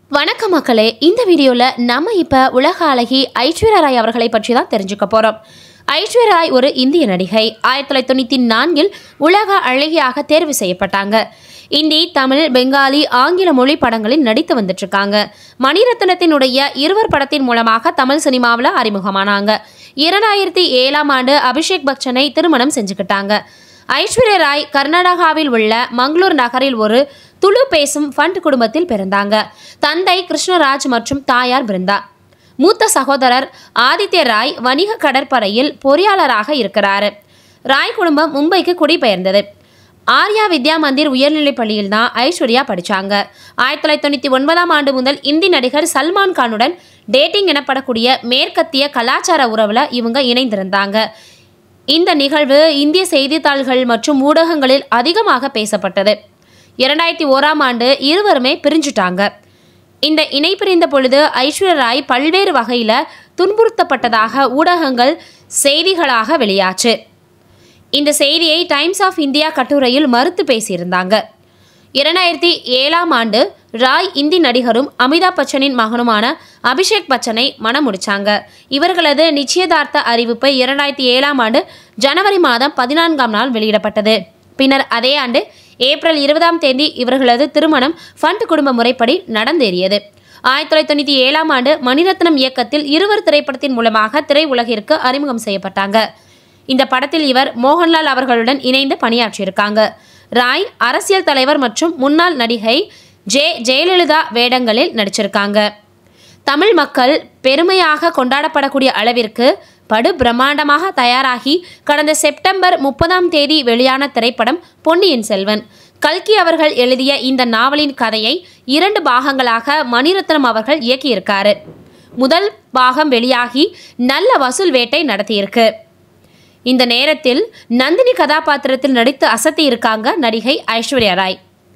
வணக்கம் மக்களே இந்த வீடியோவில் நம்ம இப்போ உலக அழகி ஐஸ்வர்யா ராய் அவர்களை பற்றி தான் தெரிஞ்சுக்க போகிறோம் ஐஸ்வர்யா ராய் ஒரு இந்திய நடிகை ஆயிரத்தி தொள்ளாயிரத்தி தொண்ணூற்றி நான்கில் உலக அழகியாக தேர்வு செய்யப்பட்டாங்க இந்தி தமிழ் பெங்காலி ஆங்கில மொழி படங்களில் நடித்து வந்துட்டு இருக்காங்க மணிரத்னத்தினுடைய இருவர் படத்தின் மூலமாக தமிழ் சினிமாவில் அறிமுகமானாங்க இரண்டாயிரத்தி ஏழாம் ஆண்டு அபிஷேக் பச்சனை திருமணம் செஞ்சுக்கிட்டாங்க ஐஸ்வர்யா ராய் கர்நாடகாவில் உள்ள மங்களூர் நகரில் ஒரு துளு பேசும் ஃபண்ட் குடும்பத்தில் பிறந்தாங்க தந்தை கிருஷ்ணராஜ் மற்றும் தாயார் பிருந்தா மூத்த சகோதரர் ஆதித்ய ராய் வணிக கடற்படையில் பொறியாளராக இருக்கிறாரு ராய் குடும்பம் மும்பைக்கு குடிபெயர்ந்தது ஆர்யா வித்யா மந்திர் உயர்நிலைப் பள்ளியில் தான் ஐஸ்வர்யா படித்தாங்க ஆயிரத்தி தொள்ளாயிரத்தி தொண்ணூற்றி ஒன்பதாம் ஆண்டு முதல் இந்தி நடிகர் சல்மான் கானுடன் டேட்டிங் எனப்படக்கூடிய மேற்கத்திய கலாச்சார உறவில் இவங்க இணைந்திருந்தாங்க இந்த நிகழ்வு இந்திய செய்தித்தாள்கள் மற்றும் ஊடகங்களில் அதிகமாக பேசப்பட்டது இரண்டாயிரத்தி ஓராம் ஆண்டு இருவருமே பிரிஞ்சுட்டாங்க இந்த இணை பிரிந்த பொழுது ஐஸ்வர்யா ராய் பல்வேறு வகையில் துன்புறுத்தப்பட்டதாக ஊடகங்கள் செய்திகளாக வெளியாச்சு இந்த செய்தியை டைம்ஸ் ஆஃப் இந்தியா கட்டுரையில் மறுத்து பேசியிருந்தாங்க இரண்டாயிரத்தி ஏழாம் ஆண்டு ராய் இந்தி நடிகரும் அமிதாப் பச்சனின் மகனுமான அபிஷேக் பச்சனை மணம் முடிச்சாங்க இவர்களது நிச்சயதார்த்த அறிவிப்பு இரண்டாயிரத்தி ஏழாம் ஆண்டு ஜனவரி மாதம் பதினான்காம் நாள் வெளியிடப்பட்டது பின்னர் அதே ஆண்டு ஏப்ரல் இருபதாம் தேதி இவர்களது திருமணம் ஃபண்ட் குடும்ப முறைப்படி நடந்தேறியது ஆயிரத்தி தொள்ளாயிரத்தி தொண்ணூற்றி ஏழாம் ஆண்டு மணிரத்னம் இயக்கத்தில் இருவர் திரைப்படத்தின் மூலமாக திரையுலகிற்கு அறிமுகம் செய்யப்பட்டாங்க இந்த படத்தில் இவர் மோகன்லால் அவர்களுடன் இணைந்து பணியாற்றியிருக்காங்க ராய் அரசியல் தலைவர் மற்றும் முன்னாள் நடிகை ஜே ஜெயலலிதா வேடங்களில் நடிச்சிருக்காங்க தமிழ் மக்கள் பெருமையாக கொண்டாடப்படக்கூடிய அளவிற்கு படு பிரம்மாண்டமாக தயாராகி கடந்த செப்டம்பர் முப்பதாம் தேதி வெளியான திரைப்படம் பொன்னியின் செல்வன் கல்கி அவர்கள் எழுதிய இந்த நாவலின் கதையை இரண்டு பாகங்களாக மணிரத்னம் அவர்கள் இயக்கியிருக்காரு முதல் பாகம் வெளியாகி நல்ல வசூல் வேட்டை நடத்தியிருக்கு இந்த நேரத்தில் நந்தினி கதாபாத்திரத்தில் நடித்து அசத்தி இருக்காங்க நடிகை ஐஸ்வர்யா ராய்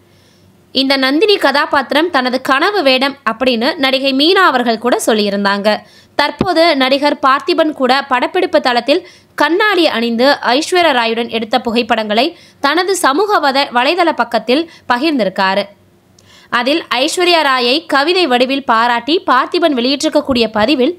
இந்த நந்தினி கதாபாத்திரம் தனது கனவு வேடம் அப்படின்னு நடிகை மீனா அவர்கள் கூட சொல்லியிருந்தாங்க தற்போது நடிகர் பார்த்திபன் கூட படப்பிடிப்பு தளத்தில் கண்ணாடி அணிந்து ஐஸ்வர்யா ராயுடன் எடுத்த புகைப்படங்களை தனது சமூக வத வலைதள பக்கத்தில் பகிர்ந்திருக்காரு அதில் ஐஸ்வர்யா ராயை கவிதை வடிவில் பாராட்டி பார்த்திபன் வெளியிட்டிருக்கக்கூடிய பதிவில்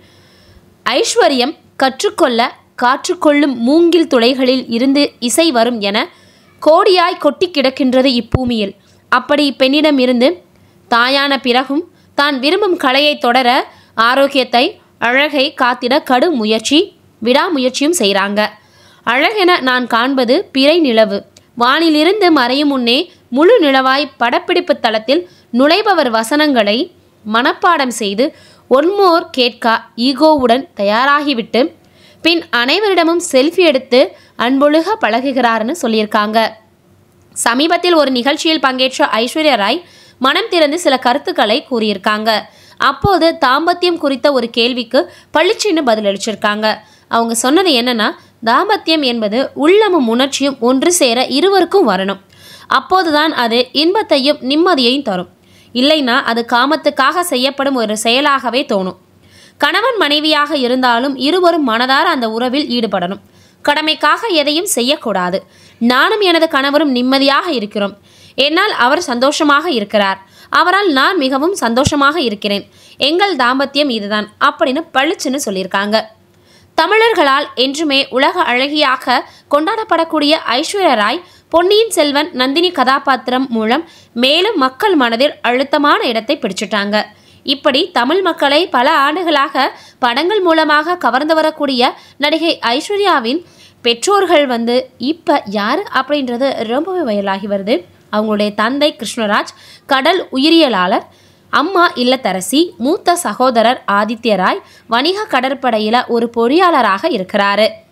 ஐஸ்வர்யம் கற்றுக்கொள்ள காற்றுக்கொள்ளும் மூங்கில் துளைகளில் இருந்து இசை வரும் என கோடியாய் கொட்டி கிடக்கின்றது இப்பூமியில் அப்படி இப்பெண்ணிடம் இருந்து தாயான பிறகும் தான் விரும்பும் கலையை தொடர ஆரோக்கியத்தை அழகை காத்திட கடும் முயற்சி விடாமுயற்சியும் செய்கிறாங்க அழகென நான் காண்பது பிறை நிலவு வானிலிருந்து மறையும் முன்னே முழு நிலவாய் படப்பிடிப்பு தளத்தில் நுழைபவர் வசனங்களை மனப்பாடம் செய்து ஒன்மோர் கேட்க ஈகோவுடன் தயாராகிவிட்டு பின் அனைவரிடமும் செல்ஃபி எடுத்து அன்பொழுக பழகுகிறாருன்னு சொல்லியிருக்காங்க சமீபத்தில் ஒரு நிகழ்ச்சியில் பங்கேற்ற ஐஸ்வர்யா ராய் மனம் திறந்து சில கருத்துக்களை கூறியிருக்காங்க அப்போது தாம்பத்தியம் குறித்த ஒரு கேள்விக்கு பளிச்சுன்னு பதிலளிச்சிருக்காங்க அவங்க சொன்னது என்னன்னா தாம்பத்தியம் என்பது உள்ளமும் உணர்ச்சியும் ஒன்று சேர இருவருக்கும் வரணும் அப்போதுதான் அது இன்பத்தையும் நிம்மதியையும் தரும் இல்லைன்னா அது காமத்துக்காக செய்யப்படும் ஒரு செயலாகவே தோணும் கணவன் மனைவியாக இருந்தாலும் இருவரும் மனதார அந்த உறவில் ஈடுபடணும் கடமைக்காக எதையும் செய்யக்கூடாது நானும் எனது கணவரும் நிம்மதியாக இருக்கிறோம் என்னால் அவர் சந்தோஷமாக இருக்கிறார் அவரால் நான் மிகவும் சந்தோஷமாக இருக்கிறேன் எங்கள் தாம்பத்தியம் இதுதான் அப்படின்னு பளிச்சுன்னு சொல்லியிருக்காங்க தமிழர்களால் என்றுமே உலக அழகியாக கொண்டாடப்படக்கூடிய ஐஸ்வர்யா ராய் பொன்னியின் செல்வன் நந்தினி கதாபாத்திரம் மூலம் மேலும் மக்கள் மனதில் அழுத்தமான இடத்தை பிடிச்சிட்டாங்க இப்படி தமிழ் மக்களை பல ஆண்டுகளாக படங்கள் மூலமாக கவர்ந்து வரக்கூடிய நடிகை ஐஸ்வர்யாவின் பெற்றோர்கள் வந்து இப்போ யார் அப்படின்றது ரொம்பவே வயலாகி வருது அவங்களுடைய தந்தை கிருஷ்ணராஜ் கடல் உயிரியலாளர் அம்மா இல்லத்தரசி மூத்த சகோதரர் ஆதித்ய ராய் வணிக கடற்படையில் ஒரு பொறியாளராக இருக்கிறாரு